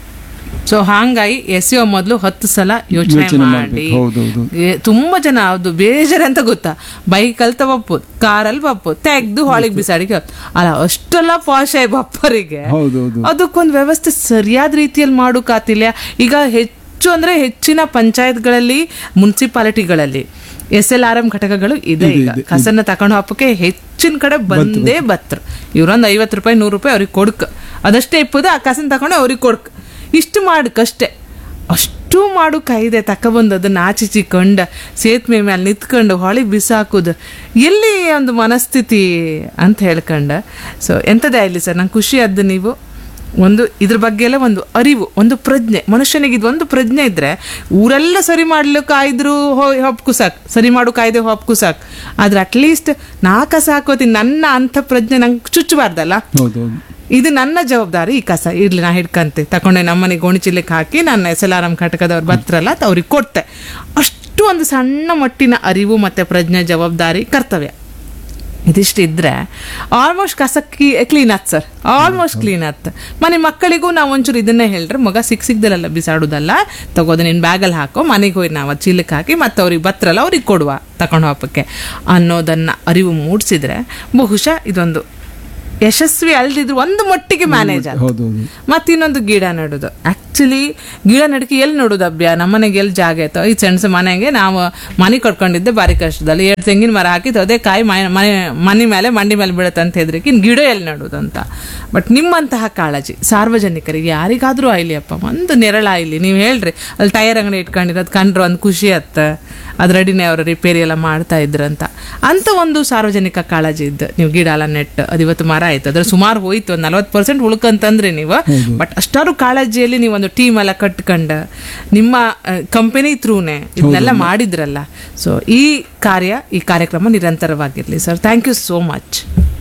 ಸೊ ಹಾಂಗಾಗಿ ಎಸೆಯೋ ಮೊದಲು ಹತ್ತು ಸಲ ಯೋಚನೆ
ಯೋಚನೆ
ಮಾಡಿ
ಮಾಡ್ಬೇಕು. ಹೌದೌದು.
ಏ- ತುಂಬಾ ಜನ ಅದು ಬೇಜಾರ್ ಅಂತ ಗೊತ್ತಾ ಬೈಕಲ್ಲಿ ತಗೋಬೋದು ಕಾರಲ್ಲಿ ಬಪ್ಪೋದು ತೆಗ್ದು ಹೊಳಿಗೆ ಬಿಸಾಡಿ ಅಲ್ಲ ಅಷ್ಟೆಲ್ಲ ಪಾಶ ಬಪ್ಪರಿಗೆ
ಹೌದೌದು
ಅದಕ್ಕೊಂದು ವ್ಯವಸ್ಥೆ ಸರಿಯಾದ ರೀತಿಯಲ್ಲಿ ಮಾಡೋಕ್ಕಾತಿಲ್ಲ ಈಗ ಹೆಚ್ಚು ಅಂದ್ರೆ ಹೆಚ್ಚಿನ ಪಂಚಾಯತ್ಗಳಲ್ಲಿ ಮುನ್ಸಿಪಾಲಿಟಿಗಳಲ್ಲಿ ಎಸ್ ಎಲ್ ಆರ್ ಎಂ ಘಟಕಗಳು ಇದೆ ಈಗ ಕಸನ್ನ ತಕೊಂಡು ಹಾಪಕ್ಕೆ ಹೆಚ್ಚಿನ ಕಡೆ ಬಂದೇ ಬತ್ರು ಇವ್ರೊಂದು ಐವತ್ತು ರೂಪಾಯಿ ನೂರು ರೂಪಾಯಿ ಅವ್ರಿಗೆ ಕೊಡ್ಕ ಅದಷ್ಟೇ ಇಪ್ಪದು ಆ ಕಸನ ತಕೊಂಡು ಅವ್ರಿಗೆ ಕೊಡ್ಕ ಇಷ್ಟು ಮಾಡಕ್ಕಷ್ಟೇ ಅಷ್ಟು ಮಾಡು ಕಾಯ್ದೆ ತಕೊಬಂದು ಅದನ್ನ ಆಚಿಚಿಕೊಂಡ ಸೇತುವೆ ಮೇಲೆ ನಿಂತ್ಕೊಂಡು ಹೊಳಿ ಬಿಸಾಕುದು ಎಲ್ಲಿ ಒಂದು ಮನಸ್ಥಿತಿ ಅಂತ ಹೇಳ್ಕೊಂಡ ಸೊ ಎಂಥದೇ ಆಗಲಿ ಸರ್ ನಂಗೆ ಖುಷಿ ಆದ್ದು ನೀವು ಒಂದು ಇದ್ರ ಬಗ್ಗೆ ಎಲ್ಲ ಒಂದು ಅರಿವು ಒಂದು ಪ್ರಜ್ಞೆ ಮನುಷ್ಯನಿಗೆ ಇದು ಒಂದು ಪ್ರಜ್ಞೆ ಇದ್ರೆ ಊರೆಲ್ಲ ಸರಿ ಮಾಡ್ಲಿಕ್ಕಾಯ್ದ್ರು ಹೋ ಹೊಪ್ಕು ಸಾಕು ಸರಿ ಮಾಡು ಕಾಯ್ದೆ ಹೊಪ್ಕು ಸಾಕು ಆದ್ರೆ ಅಟ್ಲೀಸ್ಟ್ ನಾ ಕಸ ಹಾಕೋತೀನಿ ನನ್ನ ಅಂಥ ಪ್ರಜ್ಞೆ ನಂಗೆ ಚುಚ್ಚಬಾರ್ದಲ್ಲ
ಹೌದೌದು
ಇದು ನನ್ನ ಜವಾಬ್ದಾರಿ ಈ ಕಸ ಇರ್ಲಿ ನಾ ಹಿಡ್ಕಂತೆ ತಕೊಂಡೆ ನಮ್ಮನೆ ಗೋಣಿ ಚೀಲಕ್ಕೆ ಹಾಕಿ ನಾನು ಎಸ್ ಎಲ್ ಆರ್ ಎಂ ಘಟಕದವ್ರು ಬರ್ತಾರಲ್ಲ ಅದ್ ಅವ್ರಿಗೆ ಕೊಡ್ತೆ ಅಷ್ಟು ಒಂದು ಸಣ್ಣ ಮಟ್ಟಿನ ಅರಿವು ಮತ್ತೆ ಪ್ರಜ್ಞೆ ಜವಾಬ್ದಾರಿ ಕರ್ತವ್ಯ ಇದಿಷ್ಟಿದ್ರೆ ಆಲ್ಮೋಸ್ಟ್ ಕಸ ಕ್ಲೀನ್ ಆತ್ ಸರ್ ಆಲ್ಮೋಸ್ಟ್ ಕ್ಲೀನ್ ಆತ್ ಮನೆ ಮಕ್ಕಳಿಗೂ ನಾವು ಒಂಚೂರು ಇದನ್ನೇ ಹೇಳ್ರೆ ಮಗ ಸಿಕ್ ಸಿಗ್ದಲ್ಲ ಬಿಸಾಡೋದಲ್ಲ ತಗೋದು ನಿನ್ನ ಬ್ಯಾಗಲ್ಲಿ ಹಾಕೋ ಮನೆಗೆ ಹೋಗಿ ನಾವು ಅದ್ ಚೀಲಕ್ಕೆ ಹಾಕಿ ಮತ್ತೆ ಅವ್ರಿಗೆ ಬತ್ರಲ್ಲ ಅವ್ರಿಗೆ ಕೊಡುವ ತಕೊಂಡು ಹೋಗಕ್ಕೆ ಅನ್ನೋದನ್ನ ಅರಿವು ಮೂಡಿಸಿದ್ರೆ ಬಹುಶಃ ಇದೊಂದು ಯಶಸ್ವಿ ಅಲ್ದಿದ್ರು ಒಂದು ಮಟ್ಟಿಗೆ ಮ್ಯಾನೇಜ್ ಆಯ್ತು
ಹೌದು ಹೌದು
ಮತ್ತಿನ್ನೊಂದು ಗಿಡ ನೆಡೋದು ಆಕ್ಚುಲಿ ಗಿಡ ನಡಕ್ಕೆ ಎಲ್ಲಿ ನೋಡೋದು ಅಭ್ಯ ನಮ್ಮನೆಗೆ ಎಲ್ಲಿ ಜಾಗ ಆಯ್ತು ಈ ಸಣ್ಣ ಮನೆಗೆ ನಾವು ಮನೆ ಕೊಟ್ಕೊಂಡಿದ್ದೆ ಬಾರಿ ಕಷ್ಟದಲ್ಲಿ ಎರಡು ತೆಂಗಿನ ಮರ ಹಾಕಿದ್ದು ಅದೇ ಕಾಯಿ ಮನೆ ಮನೆ ಮನೆ ಮೇಲೆ ಮಂಡಿ ಮೇಲೆ ಬೀಳುತ್ತೆ ಅಂತ ಹೆದ್ರಿಕೆ ಇನ್ನು ಗಿಡ ಎಲ್ಲಿ ನಡೋದು ಅಂತ ಬಟ್ ನಿಮ್ಮಂತಹ ಕಾಳಜಿ ಸಾರ್ವಜನಿಕರಿಗೆ ಯಾರಿಗಾದ್ರೂ ಆಯ್ಲಿ ಅಪ್ಪ ಒಂದು ನೆರಳಾಯ್ಲಿ ನೀವು ಹೇಳ್ರಿ ಅಲ್ಲಿ ಟೈರ್ ಅಂಗಡಿ ಇಟ್ಕೊಂಡಿರೋದು ಕಂಡ್ರು ಒಂದು ಖುಷಿ ಅತ್ತ ಅದ್ರಡಿನೇ ಅವರು ರಿಪೇರಿ ಎಲ್ಲ ಮಾಡ್ತಾ ಇದ್ರಂತ ಅಂತ ಒಂದು ಸಾರ್ವಜನಿಕ ಕಾಳಜಿ ಇದ್ದು ನೀವು ಗಿಡ ಎಲ್ಲ ನೆಟ್ ಅದು ಇವತ್ತು ಮರ ಆಯ್ತು ಅದ್ರ ಸುಮಾರು ಹೋಯ್ತು ಒಂದು ನಲ್ವತ್ತು ಪರ್ಸೆಂಟ್ ಉಳ್ಕಂತಂದ್ರಿ ನೀವು ಬಟ್ ಅಷ್ಟಾರು ಕಾಳಜಿಯಲ್ಲಿ ನೀವು ಒಂದು ಟೀಮ್ ಎಲ್ಲ ಕಟ್ಕೊಂಡು ನಿಮ್ಮ ಕಂಪನಿ ಥ್ರೂನೇ ಇದನ್ನೆಲ್ಲ ಮಾಡಿದ್ರಲ್ಲ ಸೊ ಈ ಕಾರ್ಯ ಈ ಕಾರ್ಯಕ್ರಮ ನಿರಂತರವಾಗಿರ್ಲಿ sir thank you so much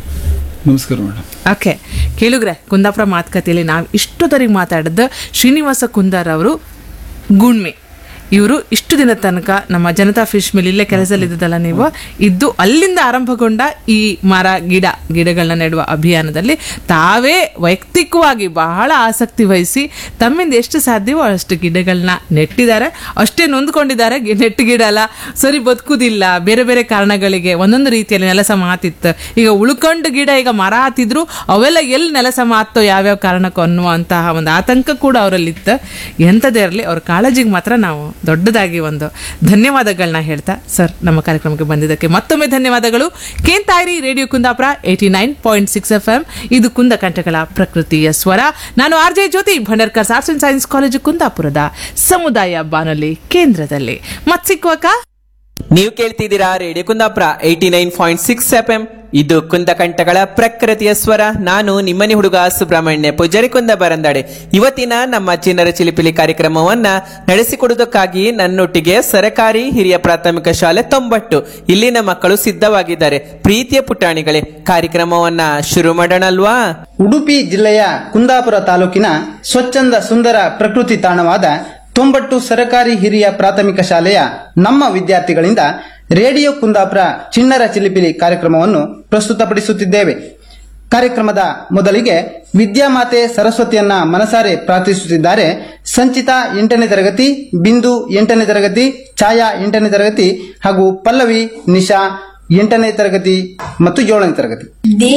ನಮಸ್ಕಾರ ಮೇಡಮ್
ಓಕೆ ಕೇಳುಗ್ರೆ ಕುಂದಾಪುರ ಮಾತುಕತೆಯಲ್ಲಿ ನಾವು ಇಷ್ಟೊತ್ತರಿಗೆ ಮಾತಾಡಿದ್ದು ಶ್ರೀನಿವಾಸ ಕುಂದಾರ್ ಅವರು ಗುಣ್ಮೆ ಇವರು ಇಷ್ಟು ದಿನ ತನಕ ನಮ್ಮ ಜನತಾ ಫಿಶ್ ಮಿಲ್ ಇಲ್ಲೇ ಕೆಲಸದಲ್ಲಿದ್ದಲ್ಲ ನೀವು ಇದ್ದು ಅಲ್ಲಿಂದ ಆರಂಭಗೊಂಡ ಈ ಮರ ಗಿಡ ಗಿಡಗಳನ್ನ ನೆಡುವ ಅಭಿಯಾನದಲ್ಲಿ ತಾವೇ ವೈಯಕ್ತಿಕವಾಗಿ ಬಹಳ ಆಸಕ್ತಿ ವಹಿಸಿ ತಮ್ಮಿಂದ ಎಷ್ಟು ಸಾಧ್ಯವೋ ಅಷ್ಟು ಗಿಡಗಳನ್ನ ನೆಟ್ಟಿದ್ದಾರೆ ಅಷ್ಟೇ ನೊಂದ್ಕೊಂಡಿದ್ದಾರೆ ಗಿ- ನೆಟ್ಟು ಗಿಡ ಅಲ್ಲ ಸರಿ ಬದುಕುದಿಲ್ಲ ಬೇರೆ ಬೇರೆ ಕಾರಣಗಳಿಗೆ ಒಂದೊಂದು ರೀತಿಯಲ್ಲಿ ನೆಲಸ ಮಾತಿತ್ತು ಈಗ ಉಳ್ಕೊಂಡು ಗಿಡ ಈಗ ಮರ ಹತ್ತಿದ್ರು ಅವೆಲ್ಲ ಎಲ್ಲಿ ನೆಲಸ ಮಾತೋ ಯಾವ್ಯಾವ ಕಾರಣಕ್ಕೂ ಅನ್ನುವಂತಹ ಒಂದು ಆತಂಕ ಕೂಡ ಅವರಲ್ಲಿತ್ತು ಎಂಥದೇ ಇರಲಿ ಅವ್ರ ಕಾಳಜಿಗೆ ಮಾತ್ರ ನಾವು ದೊಡ್ಡದಾಗಿ ಒಂದು ಧನ್ಯವಾದಗಳನ್ನ ಹೇಳ್ತಾ ಸರ್ ನಮ್ಮ ಕಾರ್ಯಕ್ರಮಕ್ಕೆ ಬಂದಿದ್ದಕ್ಕೆ ಮತ್ತೊಮ್ಮೆ ಧನ್ಯವಾದಗಳು ಕೇಂತಾಯಿರಿ radio Kundapura eighty nine point six F M ಇದು ಕುಂದ ಕಂಠಗಳ ಪ್ರಕೃತಿಯ ಸ್ವರ ನಾನು R J Jyothi Bhandarkar arts and science college ಕುಂದಾಪುರದ ಸಮುದಾಯ ಬಾನುಲಿ ಕೇಂದ್ರದಲ್ಲಿ ಮತ್ ಸಿಕ್ಕುವಕ್ಕ
ನೀವು ಕೇಳ್ತಿದ್ದೀರಾ radio Kundapura eighty nine point six F M ಇದು ಕುಂದಕಂಠಗಳ ಪ್ರಕೃತಿಯ ಸ್ವರ ನಾನು ನಿಮ್ಮನೆ ಹುಡುಗ ಸುಬ್ರಹ್ಮಣ್ಯ ಪೂಜಾರಿ ಕುಂದ ಬರಂದಾಡೆ ಇವತ್ತಿನ ನಮ್ಮ ಚಿನ್ನರ ಚಿಲಿಪಿಲಿ ಕಾರ್ಯಕ್ರಮವನ್ನ ನಡೆಸಿಕೊಡುವುದಕ್ಕಾಗಿ ನನ್ನೊಟ್ಟಿಗೆ ಸರಕಾರಿ ಹಿರಿಯ ಪ್ರಾಥಮಿಕ ಶಾಲೆ ತೊಂಬಟ್ಟು ಇಲ್ಲಿನ ಮಕ್ಕಳು ಸಿದ್ಧವಾಗಿದ್ದಾರೆ ಪ್ರೀತಿಯ ಪುಟಾಣಿಗಳೇ ಕಾರ್ಯಕ್ರಮವನ್ನ ಶುರು ಮಾಡೋಣಲ್ವಾ
ಉಡುಪಿ ಜಿಲ್ಲೆಯ ಕುಂದಾಪುರ ತಾಲೂಕಿನ ಸ್ವಚ್ಛಂದ ಸುಂದರ ಪ್ರಕೃತಿ ತಾಣವಾದ ತೊಂಬಟ್ಟು ಸರಕಾರಿ ಹಿರಿಯ ಪ್ರಾಥಮಿಕ ಶಾಲೆಯ ನಮ್ಮ ವಿದ್ಯಾರ್ಥಿಗಳಿಂದ ರೇಡಿಯೋ ಕುಂದಾಪುರ ಚಿಣ್ಣರ ಚಿಲಿಪಿಲಿ ಕಾರ್ಯಕ್ರಮವನ್ನು ಪ್ರಸ್ತುತಪಡಿಸುತ್ತಿದ್ದೇವೆ ಕಾರ್ಯಕ್ರಮದ ಮೊದಲಿಗೆ ವಿದ್ಯಾಮಾತೆ ಸರಸ್ವತಿಯನ್ನ ಮನಸಾರೆ ಪ್ರಾರ್ಥಿಸುತ್ತಿದ್ದಾರೆ ಸಂಚಿತಾ ಎಂಟನೇ ತರಗತಿ ಬಿಂದು ಎಂಟನೇ ತರಗತಿ ಛಾಯಾ ಎಂಟನೇ ತರಗತಿ ಹಾಗೂ ಪಲ್ಲವಿ ನಿಶಾ ಎಂಟನೇ ತರಗತಿ ಮತ್ತು ಏಳನೇ ತರಗತಿ